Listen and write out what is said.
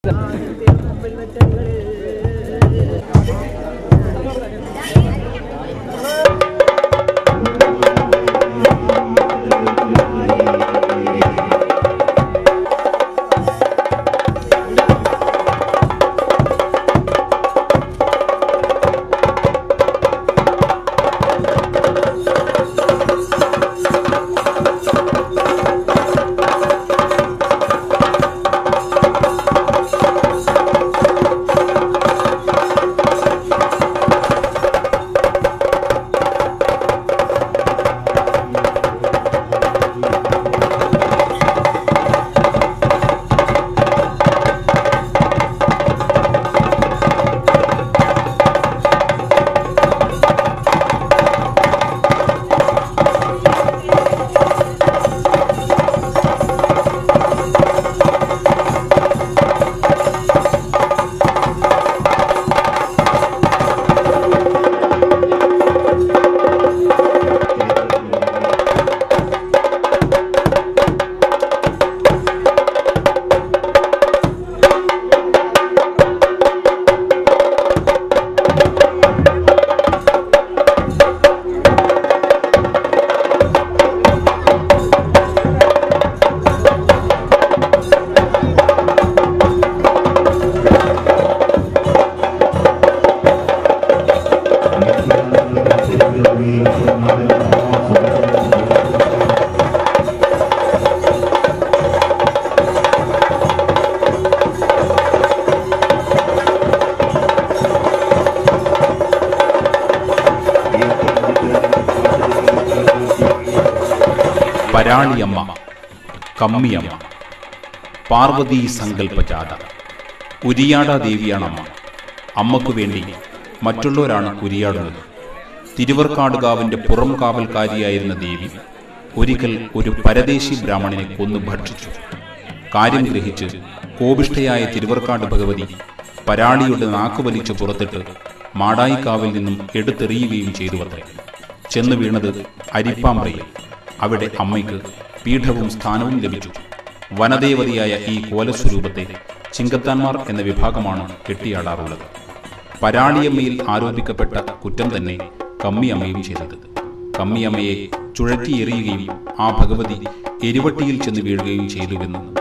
പരാളിയമ്മ കമ്മിയമ്മ പാർവതി സങ്കല്പജാത ഉരിയാട ദേവിയാണ് അമ്മ അമ്മക്കു വേണ്ടി മറ്റുള്ളവരാണ് ഉരിയാടുന്നത് തിരുവർക്കാടുകാവിന്റെ പുറം കാവൽക്കാരിയായിരുന്ന ദേവി ഒരിക്കൽ ഒരു പരദേശി ബ്രാഹ്മണനെ കൊന്നു ഭക്ഷിച്ചു കാര്യം ഗ്രഹിച്ച് കോപിഷ്ഠയായ തിരുവർക്കാട് ഭഗവതി പരാളിയുടെ നാക്ക് വലിച്ചു പുറത്തിട്ട് മാടായിക്കാവിൽ നിന്നും എടുത്തെറിയുകയും ചെയ്തു അത്രേ ചെന്ന് വീണത് അരിപ്പാമ്പ്രയിൽ അവിടെ അമ്മയ്ക്ക് പീഠവും സ്ഥാനവും ലഭിച്ചു വനദേവതയായ ഈ കോലസ്വരൂപത്തെ ചിങ്കത്താന്മാർ എന്ന വിഭാഗമാണ് കെട്ടിയാടാറുള്ളത് പരാളിയമ്മയിൽ ആരോപിക്കപ്പെട്ട കുറ്റം തന്നെ കമ്മിയമ്മയും ചെയ്തത് കമ്മിയമ്മയെ ചുഴറ്റിയെറിയുകയും ആ ഭഗവതി എരിവട്ടിയിൽ ചെന്ന് വീഴുകയും ചെയ്തുവെന്ന്